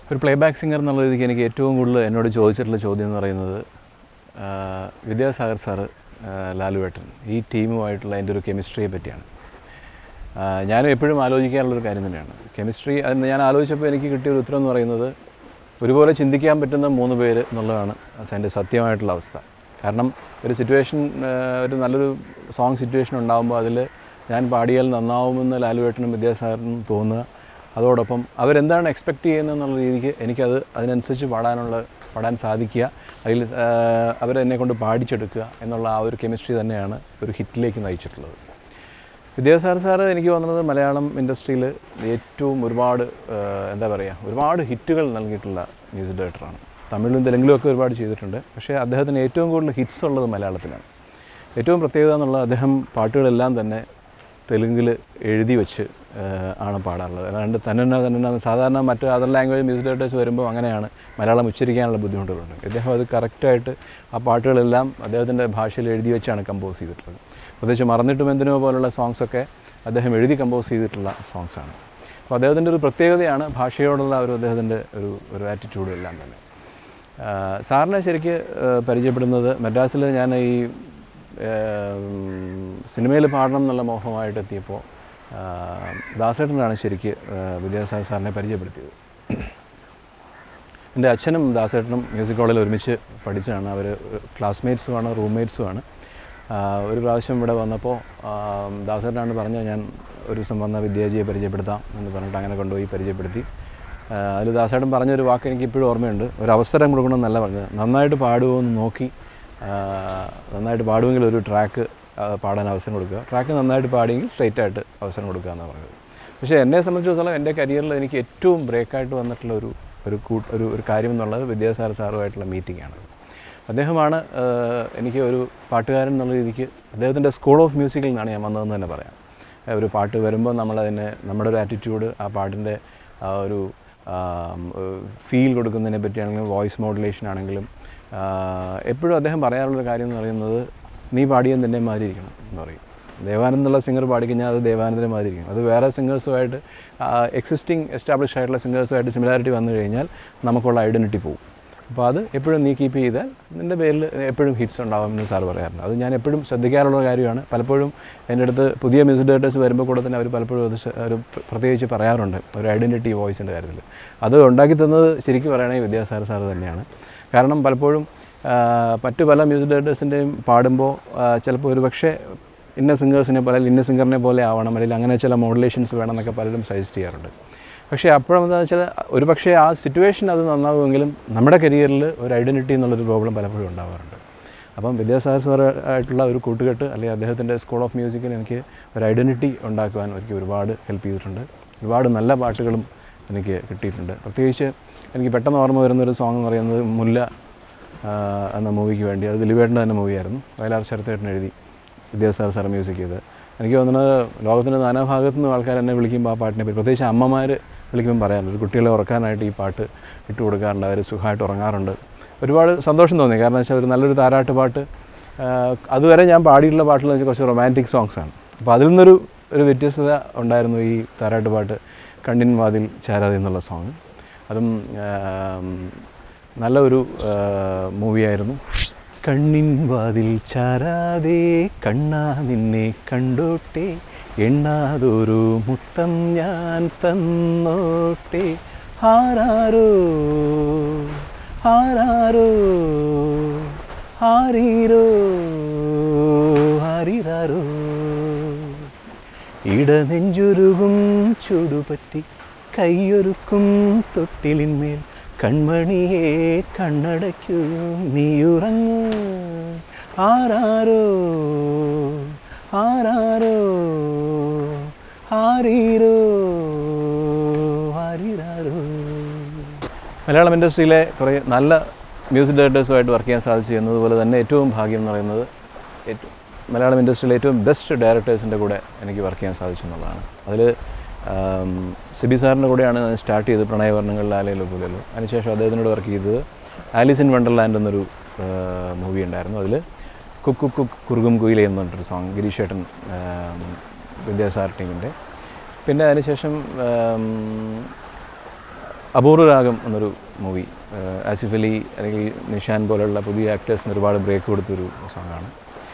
ഒരു play back singer എന്നുള്ള രീതിക്ക് എനിക്ക് ഏറ്റവും കൂടുതൽ എന്നോട് ചോദിച്ചിട്ടുള്ള ചോദ്യം എന്ന് പറയുന്നത് ആ, വിദ്യാസാഗർ സാറ് ആ, ലാലുവേട്ടൻ ഈ ടീമുമായിട്ടുള്ള എൻ്റെ ഒരു കെമിസ്ട്രിയെ പറ്റിയാണ് ആ, ഞാനും എപ്പോഴും ആലോചിക്കാറുള്ളൊരു കാര്യം തന്നെയാണ് കെമിസ്ട്രി അതിന് ഞാൻ ആലോചിച്ചപ്പോൾ എനിക്ക് കിട്ടിയ ഒരു ഉത്തരം എന്ന് പറയുന്നത് ഒരുപോലെ ചിന്തിക്കാൻ പറ്റുന്ന മൂന്ന് പേര് എന്നുള്ളതാണ് അതിൻ്റെ സത്യമായിട്ടുള്ള അവസ്ഥ കാരണം ഒരു സിറ്റുവേഷൻ ഒരു നല്ലൊരു സോങ് സിറ്റുവേഷൻ ഉണ്ടാകുമ്പോൾ അതിൽ ഞാൻ പാടിയാൽ നന്നാവുമെന്ന് ലാലുവേട്ടനും വിദ്യാസാഗറിനും തോന്നുക അതോടൊപ്പം അവരെന്താണ് എക്സ്പെക്റ്റ് ചെയ്യുന്നത് എന്നുള്ള രീതിക്ക് എനിക്കത് അതിനനുസരിച്ച് പാടാനുള്ള പാടാൻ സാധിക്കുക അതിൽ അവരെന്നെ കൊണ്ട് പാടിച്ചെടുക്കുക എന്നുള്ള ആ ഒരു കെമിസ്ട്രി തന്നെയാണ് ഒരു ഹിറ്റിലേക്ക് നയിച്ചിട്ടുള്ളത് വിദ്യാസാഗർ സാറ് എനിക്ക് തോന്നുന്നത് മലയാളം ഇൻഡസ്ട്രിയിൽ ഏറ്റവും ഒരുപാട് ആ, എന്താ പറയുക ഒരുപാട് ഹിറ്റുകൾ നൽകിയിട്ടുള്ള മ്യൂസിക് ഡയറക്ടറാണ് തമിഴിലും തെലുങ്കിലും ഒക്കെ ഒരുപാട് ചെയ്തിട്ടുണ്ട് പക്ഷേ അദ്ദേഹത്തിന് ഏറ്റവും കൂടുതൽ ഹിറ്റ്സ് ഉള്ളത് മലയാളത്തിലാണ് ഏറ്റവും പ്രത്യേകത എന്നുള്ളത് അദ്ദേഹം പാട്ടുകളെല്ലാം തന്നെ തെലുങ്കിൽ എഴുതി വെച്ച് ആ, ആണ് പാടാറുള്ളത് അല്ലാണ്ട് തന്നെ തന്നെ സാധാരണ മറ്റ് അതർ ലാംഗ്വേജ് മ്യൂസിക് ഡയറക്ടേഴ്സ് വരുമ്പോൾ അങ്ങനെയാണ് മലയാളം ഉച്ചരിക്കാനുള്ള ബുദ്ധിമുട്ടുകളുണ്ട് ഇദ്ദേഹം അത് കറക്റ്റായിട്ട് ആ പാട്ടുകളെല്ലാം അദ്ദേഹത്തിൻ്റെ ഭാഷയിൽ എഴുതി വെച്ചാണ് കമ്പോസ് ചെയ്തിട്ടുള്ളത് പ്രത്യേകിച്ച് മറന്നിട്ടും എന്തിനോ പോലുള്ള സോങ്സൊക്കെ അദ്ദേഹം എഴുതി കമ്പോസ് ചെയ്തിട്ടുള്ള സോങ്സാണ് അപ്പോൾ അദ്ദേഹത്തിൻ്റെ ഒരു പ്രത്യേകതയാണ് ഭാഷയോടുള്ള ഒരു അദ്ദേഹത്തിൻ്റെ ഒരു ഒരു ആറ്റിറ്റ്യൂഡ് എല്ലാം തന്നെ ആ, സാറിനെ ശരിക്ക് ആ, പരിചയപ്പെടുന്നത് മദ്രാസിൽ ഞാൻ ഈ സിനിമയിൽ പാടണം എന്നുള്ള മോഹമായിട്ട് എത്തിയപ്പോൾ ആ, ദാസേട്ടനാണ് ശരിക്ക് ആ, വിദ്യാസാഗർ സാറിനെ പരിചയപ്പെടുത്തിയത് എൻ്റെ അച്ഛനും ദാസേട്ടനും മ്യൂസിക് കോളേജിൽ ഒരുമിച്ച് പഠിച്ചതാണ് അവർ ക്ലാസ്മേറ്റ്സുമാണ് റൂംമേറ്റ്സുമാണ് ഒരു പ്രാവശ്യം ഇവിടെ വന്നപ്പോൾ ആ, ദാസേട്ടനാണ് പറഞ്ഞത് ഞാൻ ഒരു ദിവസം വന്ന വിദ്യാജിയെ പരിചയപ്പെടുത്താം എന്ന് പറഞ്ഞിട്ട് അങ്ങനെ കൊണ്ടുപോയി പരിചയപ്പെടുത്തി ആ, അതിൽ ദാസേട്ടൻ പറഞ്ഞൊരു വാക്ക് എനിക്ക് ഇപ്പോഴും ഓർമ്മയുണ്ട് ഒരു അവസരം കൊടുക്കണമെന്നല്ല പറഞ്ഞത് നന്നായിട്ട് പാടുമോ എന്ന് നോക്കി ആ, നന്നായിട്ട് പാടുമെങ്കിൽ ഒരു ട്രാക്ക് പാടാൻ അവസരം കൊടുക്കുക ട്രാക്ക് നന്നായിട്ട് പാടിയെങ്കിൽ സ്ട്രെയിറ്റ് ആയിട്ട് അവസരം കൊടുക്കുക എന്നാണ് പറഞ്ഞത് പക്ഷേ എന്നെ സംബന്ധിച്ചിടത്തോളം എൻ്റെ കരിയറിൽ എനിക്ക് ഏറ്റവും ബ്രേക്കായിട്ട് വന്നിട്ടുള്ള ഒരു ഒരു കൂട്ട് ഒരു ഒരു കാര്യം എന്നുള്ളത് വിദ്യാസാഗർ സാറുമായിട്ടുള്ള മീറ്റിംഗ് ആണ് അദ്ദേഹമാണ് ആ, എനിക്ക് ഒരു പാട്ടുകാരൻ എന്നുള്ള രീതിക്ക് അദ്ദേഹത്തിൻ്റെ സ്കൂൾ ഓഫ് മ്യൂസിക്കിൽ നിന്നാണ് ഞാൻ വന്നതെന്ന് തന്നെ പറയാം ആ, ഒരു പാട്ട് വരുമ്പോൾ നമ്മളതിനെ നമ്മുടെ ഒരു ആറ്റിറ്റ്യൂഡ് ആ പാട്ടിൻ്റെ ആ ഒരു ഫീൽ കൊടുക്കുന്നതിനെ പറ്റിയാണെങ്കിലും വോയിസ് മോഡുലേഷൻ ആണെങ്കിലും ആ, എപ്പോഴും അദ്ദേഹം പറയാറുള്ള കാര്യം എന്ന് പറയുന്നത് നീ പാടിയത് നിന്നെ മാതിരി ഇരിക്കണം എന്ന് പറയും ദേവാനന്ദ് എന്നുള്ള സിംഗർ പാടിക്കഴിഞ്ഞാൽ അത് ദേവാനന്ദിനെ മാതിരി ഇരിക്കണം അത് വേറെ സിംഗേഴ്സുമായിട്ട് എക്സിസ്റ്റിംഗ് എസ്റ്റാബ്ലിഷ് ആയിട്ടുള്ള സിംഗേഴ്സുമായിട്ട് സിമിലാരിറ്റി വന്നു കഴിഞ്ഞാൽ നമുക്കുള്ള ഐഡൻറ്റിറ്റി പോകും അപ്പോൾ അത് എപ്പോഴും നീ കീപ്പ് ചെയ്താൽ നിൻ്റെ പേരിൽ എപ്പോഴും ഹിറ്റ്സ് ഉണ്ടാകുമെന്ന് സാർ പറയാറുണ്ട് അത് ഞാൻ എപ്പോഴും ശ്രദ്ധിക്കാറുള്ള കാര്യമാണ് പലപ്പോഴും എൻ്റെ അടുത്ത് പുതിയ മ്യൂസിക് ഡയറക്ടേഴ്സ് വരുമ്പോൾ കൂടെ തന്നെ അവർ പലപ്പോഴും അത് ശ- ഒരു പ്ര- പ്രത്യേകിച്ച് പറയാറുണ്ട് ഒരു ഐഡൻറ്റിറ്റി വോയിസിൻ്റെ കാര്യത്തിൽ അത് ഉണ്ടാക്കി തന്നത് ശരിക്കും പറയുകയാണെങ്കിൽ വിദ്യാസാഗർ സാർ തന്നെയാണ് കാരണം പലപ്പോഴും ആ, മറ്റു പല മ്യൂസിക് ഡയറക്ടേഴ്സിൻ്റെയും പാടുമ്പോൾ ആ, ചിലപ്പോൾ ഒരു പക്ഷേ ഇന്ന സിംഗേഴ്സിനെ പോലെ അല്ലെങ്കിൽ ഇന്ന സിംഗറിനെ പോലെ ആവണം അല്ലെങ്കിൽ അങ്ങനെ ചില മോഡുലേഷൻസ് വേണം എന്നൊക്കെ പലരും സജസ്റ്റ് ചെയ്യാറുണ്ട് പക്ഷേ അപ്പോഴെന്താണെന്ന് വെച്ചാൽ ഒരു പക്ഷേ ആ സിറ്റുവേഷൻ അത് നന്നാവുമെങ്കിലും നമ്മുടെ കരിയറിൽ ഒരു ഐഡൻറ്റിറ്റി എന്നുള്ളൊരു പ്രോബ്ലം പലപ്പോഴും ഉണ്ടാവാറുണ്ട് അപ്പം വിദ്യാസാഗർ സാർ ആയിട്ടുള്ള ഒരു കൂട്ടുകെട്ട് അല്ലെങ്കിൽ അദ്ദേഹത്തിൻ്റെ സ്കൂൾ ഓഫ് മ്യൂസിക്കിൽ എനിക്ക് ഒരു ഐഡൻറ്റിറ്റി ഉണ്ടാക്കുവാൻ എനിക്ക് ഒരുപാട് ഹെൽപ്പ് ചെയ്തിട്ടുണ്ട് ഒരുപാട് നല്ല പാട്ടുകളും എനിക്ക് കിട്ടിയിട്ടുണ്ട് പ്രത്യേകിച്ച് എനിക്ക് പെട്ടെന്ന് ഓർമ്മ വരുന്നൊരു സോങ് എന്ന് പറയുന്നത് മുല്ല ആ, എന്ന മൂവിക്ക് വേണ്ടി അത് ദിലീപേട്ടൻ്റെ തന്നെ മൂവിയായിരുന്നു വയലാർ ശരത്തേട്ടൻ എഴുതി വിദ്യാസാഗർ സാർ മ്യൂസിക് ചെയ്ത് എനിക്ക് തോന്നുന്നത് ലോകത്തിൻ്റെ നാനാഭാഗത്തു നിന്നും ആൾക്കാർ എന്നെ വിളിക്കുമ്പോൾ ആ പാട്ടിനെ പറ്റി പ്രത്യേകിച്ച് അമ്മമാർ വിളിക്കുമ്പോൾ പറയാറുണ്ട് ഒരു കുട്ടികളെ ഉറക്കാനായിട്ട് ഈ പാട്ട് ഇട്ട് കൊടുക്കാറുണ്ട് അവർ സുഖമായിട്ട് ഉറങ്ങാറുണ്ട് ഒരുപാട് സന്തോഷം തോന്നി കാരണം വെച്ചാൽ ഒരു നല്ലൊരു താരാട്ട് പാട്ട് ആ, അതുവരെ ഞാൻ പാടിയിട്ടുള്ള പാട്ടുകൾ വെച്ചാൽ കുറച്ച് റൊമാൻറ്റിക് സോങ്സ് ആണ് അപ്പോൾ അതിൽ നിന്നൊരു ഒരു വ്യത്യസ്തത ഉണ്ടായിരുന്നു ഈ താരാട്ട് പാട്ട് കണ്ണിൻ വാതിൽ ചാരാതെ എന്നുള്ള സോങ് അതും ആം, നല്ല ഒരു മൂവിയായിരുന്നു കണ്ണിൻ വാതിൽ ചാരാതെ കണ്ണാ നിന്നെ കണ്ടോട്ടെ എണ്ണാതൊരു മുത്തം ഞാൻ തന്നോട്ടെ ആരാരോ ആരാരോ ആരീരോ ആരിരാരോ ഇടനെഞ്ചുരുകും ചുടുപറ്റി കൈയൊരുക്കും തൊട്ടിലിന്മേൽ കൺമണിയെ കണ്ണടയ്ക്കൂ നീയുറങ്ങൂ ആരാരോ ആരാരോ ആരീരോ ആരിരാരോ മലയാളം ഇൻഡസ്ട്രിയിലെ കുറേ നല്ല മ്യൂസിക് ഡയറക്ടേഴ്സുമായിട്ട് വർക്ക് ചെയ്യാൻ സാധിച്ചു എന്നതുപോലെ തന്നെ ഏറ്റവും ഭാഗ്യം എന്ന് പറയുന്നത് ഏറ്റവും മലയാളം ഇൻഡസ്ട്രിയിലെ ഏറ്റവും ബെസ്റ്റ് ഡയറക്ടേഴ്സിൻ്റെ കൂടെ എനിക്ക് വർക്ക് ചെയ്യാൻ സാധിച്ചു എന്നുള്ളതാണ് അതിൽ സിബി സാറിൻ്റെ കൂടെയാണ് ഞാൻ സ്റ്റാർട്ട് ചെയ്തത് പ്രണയവർണ്ണങ്ങളിൽ ആലയിലോ പോലെയല്ലോ അതിനുശേഷം അദ്ദേഹത്തിനോട് വർക്ക് ചെയ്തത് ആലിസ് ഇൻ വണ്ടർലാൻഡ് എന്നൊരു മൂവി ഉണ്ടായിരുന്നു അതിൽ കുക്ക് കുക്ക് കുക്ക് കുറുകും കുയിലേ എന്ന് പറഞ്ഞിട്ടൊരു സോങ് ഗിരീഷ് ഏട്ടൻ വിദ്യാസാർ ടീമിൻ്റെ പിന്നെ അതിനുശേഷം ആം, അപൂർവ രാഗം എന്നൊരു മൂവി ആസിഫ് അലി അല്ലെങ്കിൽ നിഷാൻ പോലെയുള്ള പുതിയ ആക്ടേഴ്സിന് ഒരുപാട് ബ്രേക്ക് കൊടുത്തൊരു സോങ്ങാണ്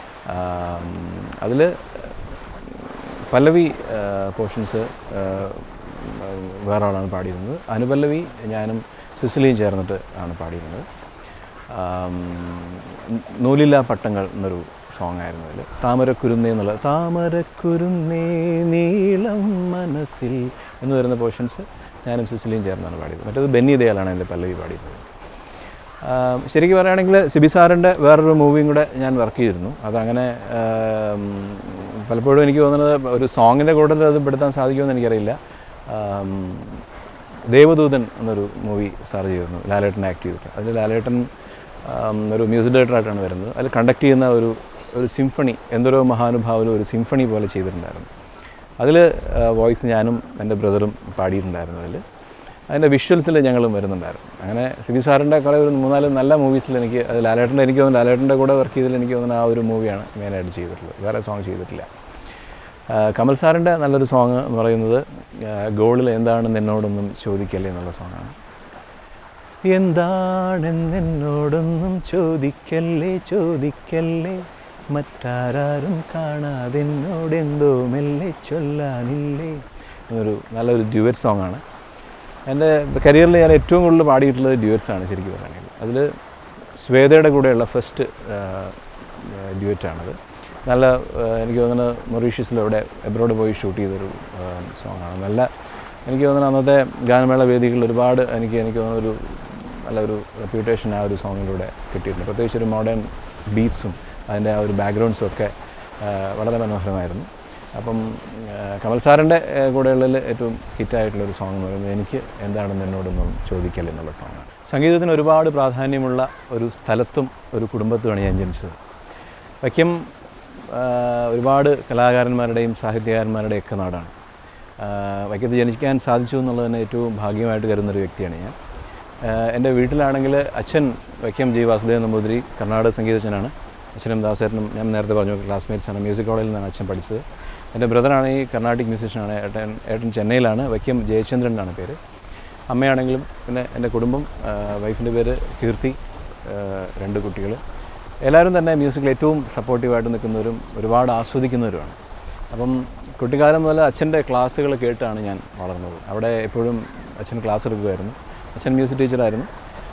അതിൽ പല്ലവി പോർഷൻസ് വേറെ ആളാണ് പാടിയിരുന്നത് അനുപല്ലവി ഞാനും സിസിലിയും ചേർന്നിട്ട് ആണ് പാടിയിരുന്നത് ആം, നൂലില്ലാ പട്ടങ്ങൾ എന്നൊരു സോങ് ആയിരുന്നു അതിൽ താമരക്കുരുന്നേ എന്നുള്ള താമരക്കുരുന്നേ നീളം മനസ്സിൽ എന്ന് വരുന്ന പോർഷൻസ് ഞാനും സിസിലിയും ചേർന്നാണ് പാടിയത് മറ്റേത് ബെന്നി ദയാലാണ് എൻ്റെ പല്ലവി പാടിയിരുന്നത് ആം, ശരിക്കും പറയുകയാണെങ്കിൽ സിബി സാറിൻ്റെ വേറൊരു മൂവിയും കൂടെ ഞാൻ വർക്ക് ചെയ്തിരുന്നു അതങ്ങനെ ആം, പലപ്പോഴും എനിക്ക് തോന്നുന്നത് ഒരു സോങ്ങിൻ്റെ കൂട്ടത്തിൽ അത് പെടുത്താൻ സാധിക്കുമെന്ന് എനിക്കറിയില്ല ആം, ദേവദൂതൻ എന്നൊരു മൂവി സാർ ചെയ്തിരുന്നു ലാലേട്ടൻ ആക്ട് ചെയ്തിട്ട് അതിൽ ലാലേട്ടൻ ആം, ഒരു മ്യൂസിക് ഡയറക്ടറായിട്ടാണ് വരുന്നത് അതിൽ കണ്ടക്ട് ചെയ്യുന്ന ഒരു ഒരു സിംഫണി എന്തൊരു മഹാനുഭാവനും ഒരു സിംഫണി പോലെ ചെയ്തിട്ടുണ്ടായിരുന്നു അതിൽ വോയിസ് ഞാനും എൻ്റെ ബ്രദറും പാടിയിട്ടുണ്ടായിരുന്നു അതിൽ അതിൻ്റെ വിഷ്വൽസിൽ ഞങ്ങളും വരുന്നുണ്ടായിരുന്നു അങ്ങനെ സിബി സാറിൻ്റെ കുറേ ഒരു മൂന്നാല് നല്ല മൂവീസിൽ എനിക്ക് അത് ലാലേട്ടൻ്റെ എനിക്ക് തോന്നുന്നു ലാലേട്ടൻ്റെ കൂടെ വർക്ക് ചെയ്തതിൽ എനിക്ക് തോന്നുന്നു ആ ഒരു മൂവിയാണ് മെയിനായിട്ട് ചെയ്തിട്ടുള്ളത് വേറെ സോങ് ചെയ്തിട്ടില്ല ആ, കമൽ സാറിൻ്റെ നല്ലൊരു സോങ് എന്ന് പറയുന്നത് ആ, ഗോളിൽ എന്താണ് നിന്നോടൊന്നും ചോദിക്കല്ലേ എന്നുള്ള സോങ്ങാണ് എന്താണെന്നോടൊന്നും ചോദിക്കല്ലേ ചോദിക്കല്ലേ മറ്റാരും കാണാതെന്നോടെന്തോ മെല്ലെ ചൊല്ലാനില്ലേ എന്നൊരു നല്ലൊരു ഡ്യുവറ്റ് സോങ്ങാണ് എൻ്റെ കരിയറിൽ ഞാൻ ഏറ്റവും കൂടുതൽ പാടിയിട്ടുള്ളത് ഡ്യുവറ്റ്സ് ആണ് ശരിക്കും പറയുകയാണെങ്കിൽ അതിൽ ശ്വേതയുടെ കൂടെയുള്ള ഫസ്റ്റ് ഡ്യുവറ്റാണത് നല്ല ആ, എനിക്ക് തോന്നുന്നത് മൊറീഷ്യസിൽ ഇവിടെ എബ്രോഡ് പോയി ഷൂട്ട് ചെയ്തൊരു സോങ്ങാണ് നല്ല എനിക്ക് തോന്നുന്നു അന്നത്തെ ഗാനമേള വേദികളിൽ ഒരുപാട് എനിക്ക് എനിക്ക് തോന്നുന്നു ഒരു നല്ല ഒരു റെപ്യൂട്ടേഷൻ ആ ഒരു സോങ്ങിലൂടെ കിട്ടിയിട്ടുണ്ട് പ്രത്യേകിച്ച് ഒരു മോഡേൺ ബീറ്റ്സും അതിൻ്റെ ആ ഒരു ബാക്ക്ഗ്രൗണ്ട്സും ഒക്കെ ആ, വളരെ മനോഹരമായിരുന്നു അപ്പം ആ, കമൽ സാറിൻ്റെ ആ, കൂടെയുള്ളതിൽ ഏറ്റവും ഹിറ്റായിട്ടുള്ളൊരു സോങ് എന്ന് പറയുന്നത് എനിക്ക് എന്താണെന്ന് എന്നോടൊന്നും ചോദിക്കല്ല എന്നുള്ള സോങ്ങാണ് സംഗീതത്തിന് ഒരുപാട് പ്രാധാന്യമുള്ള ഒരു സ്ഥലത്തും ഒരു കുടുംബത്തുമാണ് ഞാൻ ജനിച്ചത് വയ്ക്കം ആ, ഒരുപാട് കലാകാരന്മാരുടെയും സാഹിത്യകാരന്മാരുടെയും ഒക്കെ നാടാണ് ആ, വൈക്കത്ത് ജനിക്കാൻ സാധിച്ചു എന്നുള്ളത് തന്നെ ഏറ്റവും ഭാഗ്യമായിട്ട് കരുതുന്നൊരു വ്യക്തിയാണ് ഞാൻ ആ, എൻ്റെ വീട്ടിലാണെങ്കിൽ അച്ഛൻ വൈക്കം ജി വാസുദേവ നമ്പൂതിരി കർണാടക സംഗീതജ്ഞനാണ് അച്ഛനും ദാസേട്ടനും ഞാൻ നേരത്തെ പറഞ്ഞു ക്ലാസ്മേറ്റ്സ് ആണ് മ്യൂസിക് കോളേജിൽ നിന്നാണ് അച്ഛൻ പഠിച്ചത് എൻ്റെ ബ്രദറാണ് ഈ കർണാട്ടിക് മ്യൂസിഷ്യനാണ് ഏട്ടൻ ഏട്ടൻ ചെന്നൈയിലാണ് വൈക്കം ജയചന്ദ്രൻ എന്നാണ് പേര് അമ്മയാണെങ്കിലും പിന്നെ എൻ്റെ കുടുംബം വൈഫിൻ്റെ പേര് കീർത്തി ആ, രണ്ട് കുട്ടികൾ എല്ലാവരും തന്നെ മ്യൂസിക്കിൽ ഏറ്റവും സപ്പോർട്ടീവായിട്ട് നിൽക്കുന്നവരും ഒരുപാട് ആസ്വദിക്കുന്നവരുമാണ് അപ്പം കുട്ടിക്കാലം മുതൽ അച്ഛൻ്റെ ക്ലാസ്സുകൾ കേട്ടാണ് ഞാൻ വളർന്നത് അവിടെ എപ്പോഴും അച്ഛൻ ക്ലാസ് എടുക്കുമായിരുന്നു അച്ഛൻ മ്യൂസിക് ടീച്ചറായിരുന്നു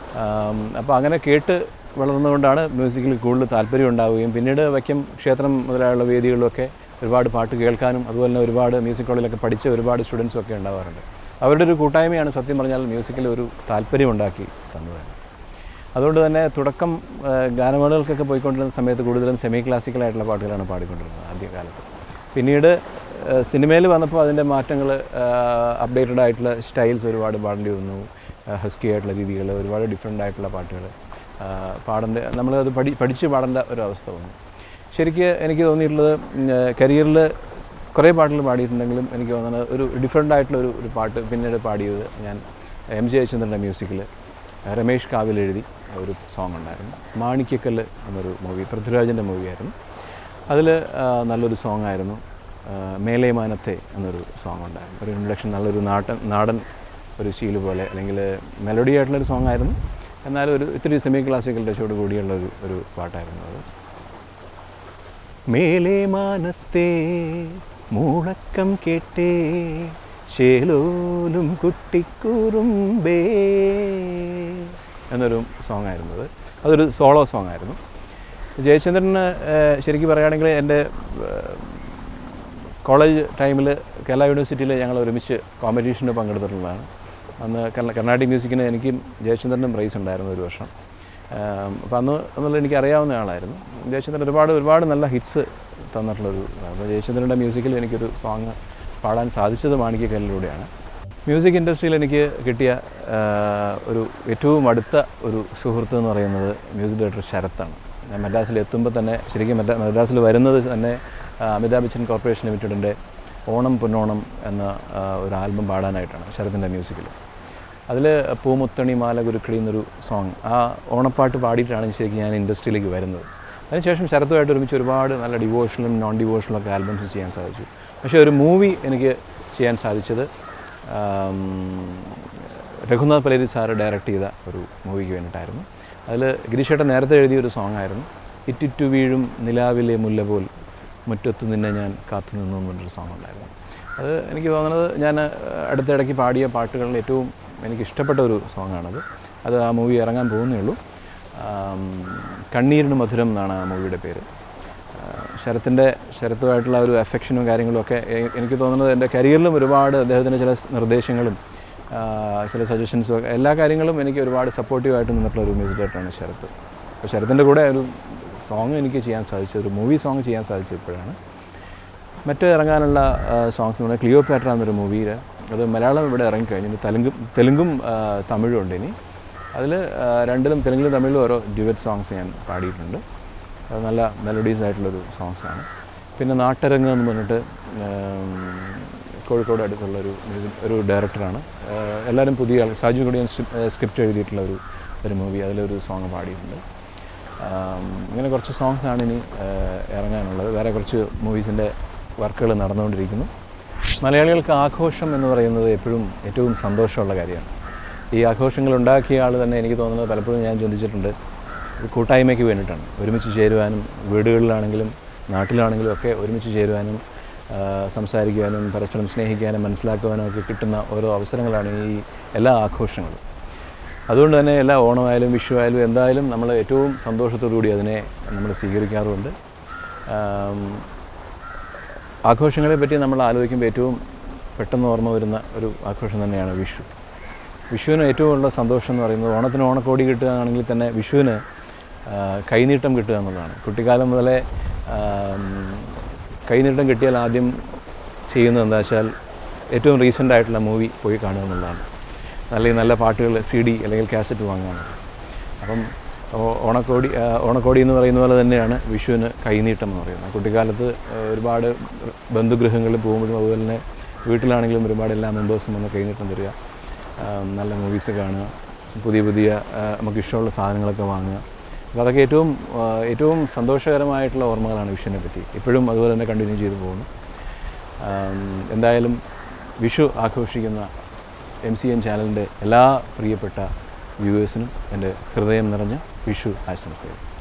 അപ്പോൾ അങ്ങനെ കേട്ട് വളർന്നുകൊണ്ടാണ് മ്യൂസിക്കിൽ കൂടുതൽ താല്പര്യം ഉണ്ടാവുകയും പിന്നീട് വയ്ക്കം ക്ഷേത്രം മുതലായുള്ള വേദികളിലൊക്കെ ഒരുപാട് പാട്ട് കേൾക്കാനും അതുപോലെ തന്നെ ഒരുപാട് മ്യൂസിക് കോളേജിലൊക്കെ പഠിച്ച ഒരുപാട് സ്റ്റുഡൻസും ഒക്കെ ഉണ്ടാവാറുണ്ട് അവരുടെ ഒരു കൂട്ടായ്മയാണ് സത്യം പറഞ്ഞാൽ മ്യൂസിക്കിൽ ഒരു താല്പര്യം ഉണ്ടാക്കി തന്നത് തന്നെ അതുകൊണ്ട് തന്നെ തുടക്കം ആ, ഗാനമേളകൾക്കൊക്കെ പോയിക്കൊണ്ടിരുന്ന സമയത്ത് കൂടുതലും സെമി ക്ലാസിക്കലായിട്ടുള്ള പാട്ടുകളാണ് പാടിക്കൊണ്ടിരുന്നത് ആദ്യകാലത്ത് പിന്നീട് സിനിമയിൽ വന്നപ്പോൾ അതിൻ്റെ മാറ്റങ്ങൾ അപ്ഡേറ്റഡ് ആയിട്ടുള്ള സ്റ്റൈൽസ് ഒരുപാട് പാടേണ്ടി വന്നു ഹസ്കി ആയിട്ടുള്ള രീതികൾ ഒരുപാട് ഡിഫറെൻ്റ് ആയിട്ടുള്ള പാട്ടുകൾ പാടേണ്ട നമ്മളത് പഠി പഠിച്ച് പാടേണ്ട ഒരു അവസ്ഥ വന്നു ശരിക്ക് എനിക്ക് തോന്നിയിട്ടുള്ളത് കരിയറിൽ കുറേ പാട്ടുകൾ പാടിയിട്ടുണ്ടെങ്കിലും എനിക്ക് തോന്നുന്നത് ഒരു ഡിഫറെൻ്റ് ആയിട്ടുള്ള ഒരു ഒരു പാട്ട് പിന്നീട് പാടിയത് ഞാൻ എം ജെ ജയചന്ദ്രൻ്റെ മ്യൂസിക്കിൽ രമേഷ് കാവിൽ എഴുതി ഒരു സോങ് ഉണ്ടായിരുന്നു മാണിക്യക്കല്ല് എന്നൊരു മൂവി പൃഥ്വിരാജിൻ്റെ മൂവിയായിരുന്നു അതിൽ നല്ലൊരു സോങ് ആയിരുന്നു ആ, മേലെ മാനത്തെ എന്നൊരു സോങ് ഉണ്ടായിരുന്നു ഒരു ഇൻട്രഡക്ഷൻ നല്ലൊരു നാടൻ നാടൻ ഒരു ശീല് പോലെ അല്ലെങ്കിൽ മെലഡി ആയിട്ടുള്ളൊരു സോങ് ആയിരുന്നു എന്നാലും ഒരു ഇത്തിരി സെമി ക്ലാസിക്കൽ ടച്ചോട് കൂടിയുള്ള ഒരു ഒരു പാട്ടായിരുന്നു അത് മേലെ മാനത്തെ മൂളക്കം കേട്ടേ ചേലോലും കുട്ടിക്കുറുമ്പേ എന്നൊരു സോങ് ആയിരുന്നത് അതൊരു സോളോ സോങ് ആയിരുന്നു ജയചന്ദ്രന് ഏഹ്, ശരിക്കും പറയുകയാണെങ്കിൽ എൻ്റെ ഏഹ്, കോളേജ് ടൈമിൽ കേരള യൂണിവേഴ്സിറ്റിയിൽ ഞങ്ങൾ ഒരുമിച്ച് കോമ്പറ്റീഷന് പങ്കെടുത്തിട്ടുള്ളതാണ് അന്ന് കർണ- കർണാട്ടിക് മ്യൂസിക്കിന് എനിക്കും ജയചന്ദ്രനും പ്രൈസ് ഉണ്ടായിരുന്നു ഒരു വർഷം അപ്പോൾ അന്ന് എന്നുള്ള എനിക്ക് അറിയാവുന്ന ആളായിരുന്നു ജയചന്ദ്രൻ ഒരുപാട് ഒരുപാട് നല്ല ഹിറ്റ്സ് തന്നിട്ടുള്ളൊരു അപ്പോൾ ജയചന്ദ്രൻ്റെ മ്യൂസിക്കിൽ എനിക്കൊരു സോങ് പാടാൻ സാധിച്ചത് മാണിക്യക്കല്ലിലൂടെയാണ് മ്യൂസിക് ഇൻഡസ്ട്രിയിൽ എനിക്ക് കിട്ടിയ ആ, ഒരു ഏറ്റവും അടുത്ത ഒരു സുഹൃത്ത് എന്ന് പറയുന്നത് മ്യൂസിക് ഡയറക്ടർ ശരത്താണ് ഞാൻ മദ്രാസിൽ എത്തുമ്പോൾ തന്നെ ശരിക്കും മദ്രാ മദ്രാസിൽ വരുന്നത് തന്നെ ആ, അമിതാഭ് ബച്ചൻ കോർപ്പറേഷൻ ലിമിറ്റഡിൻ്റെ ഓണം പൊന്നോണം എന്ന ആ, ഒരു ആൽബം പാടാനായിട്ടാണ് ശരത്തിൻ്റെ മ്യൂസിക്കിൽ അതിൽ പൂമുത്തണി മാല ഗുരുക്കടി എന്നൊരു സോങ് ആ ഓണപ്പാട്ട് പാടിയിട്ടാണ് ശരിക്കും ഞാൻ ഇൻഡസ്ട്രിയിലേക്ക് വരുന്നത് അതിനുശേഷം ശരത്തുമായിട്ട് ഒരുമിച്ച് ഒരുപാട് നല്ല ഡിവോഷണലും നോൺ ഡിവോഷണലും ഒക്കെ ആൽബംസ് ചെയ്യാൻ സാധിച്ചു പക്ഷേ ഒരു മൂവി എനിക്ക് ചെയ്യാൻ സാധിച്ചത് ആം, രഘുനാഥ് പലേരി സാറ് ഡയറക്റ്റ് ചെയ്ത ഒരു മൂവിക്ക് വേണ്ടിയിട്ടായിരുന്നു അതിൽ ഗിരീഷേട്ടൻ നേരത്തെ എഴുതിയ ഒരു സോങ് ആയിരുന്നു ഇറ്റിറ്റു വീഴും നിലാവിലെ മുല്ല പോൽ മുറ്റത്ത് നിന്നെ ഞാൻ കാത്തു നിന്നു എന്നൊരു സോങ് ഉണ്ടായിരുന്നു അത് എനിക്ക് തോന്നുന്നത് ഞാൻ അടുത്തിടയ്ക്ക് പാടിയ പാട്ടുകളിൽ ഏറ്റവും എനിക്ക് ഇഷ്ടപ്പെട്ട ഒരു സോങ്ങാണത് അത് ആ മൂവി ഇറങ്ങാൻ പോകുന്നേ ഉള്ളൂ ആം, കണ്ണീരിന് മധുരം എന്നാണ് ആ മൂവിയുടെ പേര് ശരത്തിൻ്റെ ശരത്തുമായിട്ടുള്ള ഒരു അഫെക്ഷനും കാര്യങ്ങളും ഒക്കെ എ- എനിക്ക് തോന്നുന്നത് എൻ്റെ കരിയറിലും ഒരുപാട് അദ്ദേഹത്തിൻ്റെ ചില സ് നിർദ്ദേശങ്ങളും ആ, ചില സജഷൻസും ഒക്കെ എല്ലാ കാര്യങ്ങളും എനിക്ക് ഒരുപാട് സപ്പോർട്ടീവായിട്ട് നിന്നിട്ടുള്ള ഒരു മ്യൂസിക് ഡയറക്ടറാണ് ശരത്ത് അപ്പോൾ ശരത്തിൻ്റെ കൂടെ ഒരു സോങ് എനിക്ക് ചെയ്യാൻ സാധിച്ചത് ഒരു മൂവി സോങ് ചെയ്യാൻ സാധിച്ചത് ഇപ്പോഴാണ് മറ്റ് ഇറങ്ങാനുള്ള സോങ്സ് എന്ന് പറഞ്ഞാൽ ക്ലിയോ പാറ്റർ എന്നൊരു മൂവിയിൽ അത് മലയാളം ഇവിടെ ഇറങ്ങിക്കഴിഞ്ഞു ഇനി തെലുങ്കും തെലുങ്കും ആ, തമിഴും ഉണ്ട് ഇനി അതിൽ രണ്ടിലും തെലുങ്കിലും തമിഴിലും ഓരോ ഡ്യുവറ്റ് സോങ്സ് ഞാൻ പാടിയിട്ടുണ്ട് അത് നല്ല മെലഡീസ് ആയിട്ടുള്ളൊരു സോങ്സാണ് പിന്നെ നാട്ടരങ്ങ് എന്ന് പറഞ്ഞിട്ട് ഉം, കോഴിക്കോട് അടുത്തുള്ള ഒരു മ്യൂസിക് ഒരു ഡയറക്ടറാണ് എല്ലാവരും പുതിയ ആൾ സാജു കുടിയൻ സ്ക്രിപ്റ്റ് എഴുതിയിട്ടുള്ള ഒരു ഒരു മൂവി അതിലൊരു സോങ് പാടിയിട്ടുണ്ട് ആം, ഇങ്ങനെ കുറച്ച് സോങ്സാണ് ഇനി ആ, ഇറങ്ങാനുള്ളത് വേറെ കുറച്ച് മൂവീസിൻ്റെ വർക്കുകൾ നടന്നുകൊണ്ടിരിക്കുന്നു മലയാളികൾക്ക് ആഘോഷം എന്ന് പറയുന്നത് എപ്പോഴും ഏറ്റവും സന്തോഷമുള്ള കാര്യമാണ് ഈ ആഘോഷങ്ങൾ ഉണ്ടാക്കിയ ആൾ തന്നെ എനിക്ക് തോന്നുന്നത് പലപ്പോഴും ഞാൻ ചിന്തിച്ചിട്ടുണ്ട് ഒരു കൂട്ടായ്മയ്ക്ക് വേണ്ടിയിട്ടാണ് ഒരുമിച്ച് ചേരുവാനും വീടുകളിലാണെങ്കിലും നാട്ടിലാണെങ്കിലും ഒക്കെ ഒരുമിച്ച് ചേരുവാനും ആ, സംസാരിക്കുവാനും പരസ്പരം സ്നേഹിക്കാനും മനസ്സിലാക്കുവാനും ഒക്കെ കിട്ടുന്ന ഓരോ അവസരങ്ങളാണ് ഈ എല്ലാ ആഘോഷങ്ങളും അതുകൊണ്ട് തന്നെ എല്ലാ ഓണമായാലും വിഷു ആയാലും എന്തായാലും നമ്മൾ ഏറ്റവും സന്തോഷത്തോടു കൂടി അതിനെ നമ്മൾ സ്വീകരിക്കാറുമുണ്ട് ആം, ആഘോഷങ്ങളെ പറ്റി നമ്മൾ ആലോചിക്കുമ്പോൾ ഏറ്റവും പെട്ടെന്ന് ഓർമ്മ വരുന്ന ഒരു ആഘോഷം തന്നെയാണ് വിഷു വിഷുവിന് ഏറ്റവും ഉള്ള സന്തോഷം എന്ന് പറയുന്നത് ഓണത്തിന് ഓണക്കോടി കിട്ടുക ആണെങ്കിൽ തന്നെ വിഷുവിന് ആ, കൈനീട്ടം കിട്ടുക എന്നുള്ളതാണ് കുട്ടിക്കാലം മുതലേ ആം, കൈനീട്ടം കിട്ടിയാൽ ആദ്യം ചെയ്യുന്നത് എന്താ വെച്ചാൽ ഏറ്റവും റീസെൻ്റ് ആയിട്ടുള്ള മൂവി പോയി കാണുക എന്നുള്ളതാണ് അല്ലെങ്കിൽ നല്ല പാട്ടുകൾ സി ഡി അല്ലെങ്കിൽ കാസറ്റ് വാങ്ങുകയാണ് അപ്പം ഓ- ഓണക്കോടി ആ, ഓണക്കോടി എന്ന് പറയുന്ന പോലെ തന്നെയാണ് വിഷുവിന് കൈനീട്ടം എന്ന് പറയുന്നത് കുട്ടിക്കാലത്ത് ആ, ഒരുപാട് ബന്ധുഗൃഹങ്ങളിൽ പോകുമ്പോഴും അതുപോലെ തന്നെ വീട്ടിലാണെങ്കിലും ഒരുപാട് എല്ലാ മെമ്പേഴ്സും വന്ന് കൈനീട്ടം തരിക ആ, നല്ല മൂവീസ് കാണുക പുതിയ പുതിയ ആ, നമുക്ക് ഇഷ്ടമുള്ള സാധനങ്ങളൊക്കെ വാങ്ങുക അപ്പോൾ അതൊക്കെ ഏറ്റവും ആ, ഏറ്റവും സന്തോഷകരമായിട്ടുള്ള ഓർമ്മകളാണ് വിഷുവിനെ പറ്റി ഇപ്പോഴും അതുപോലെ തന്നെ കണ്ടിന്യൂ ചെയ്തു പോകുന്നു ആം, എന്തായാലും വിഷു ആഘോഷിക്കുന്ന എം സി എൻ ചാനലിൻ്റെ എല്ലാ പ്രിയപ്പെട്ട വ്യൂവേഴ്സിനും എൻ്റെ ഹൃദയം നിറഞ്ഞ വിഷു ആശംസകൾ